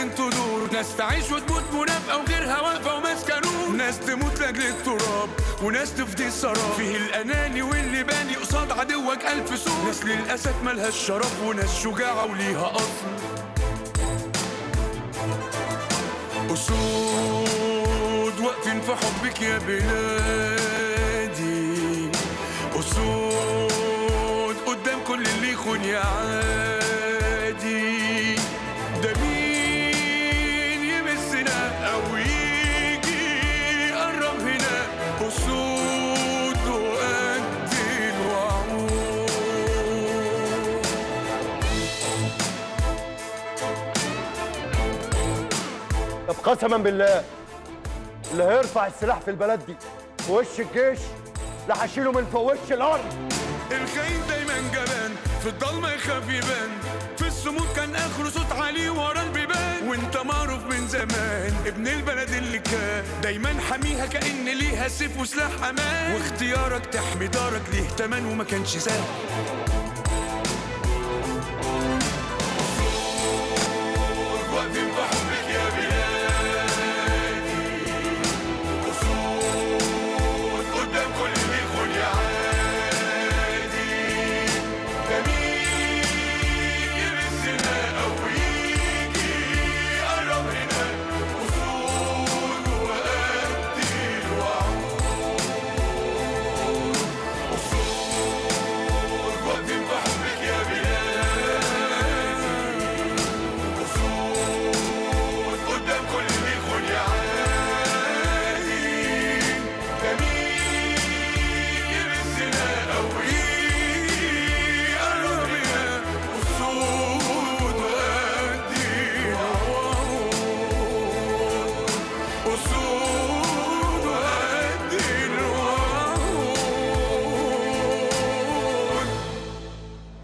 سنين تدور ناس تعيش وتموت منافقة وغيرها واقفة وماسكة نور ناس تموت لاجل التراب وناس تفدي السراب فيه الأناني واللي باني قصاد عدوك ألف سور ناس للأسف ملهاش شرف وناس شجاعة وليها أصل أسود واقفين في حبك يا بلادي أسود قدام كل اللي يخون يا عادي ده مين يمسنا أو يجي يقرب هنا أسود وقد الوعود طب قسما بالله اللي هيرفع السلاح في البلد دي في وش الجيش لا هشيله من فوق وش الارض الخاين دايما جبان في الضلمة يخاف يبان في الصمود كان اخره صوت عالي ورا البيبان وانت معروف من زمان ابن البلد اللي كان دايما حاميها كأن ليها سيف وسلاح امان واختيارك تحمي دارك ليه تمن وما كانش سهل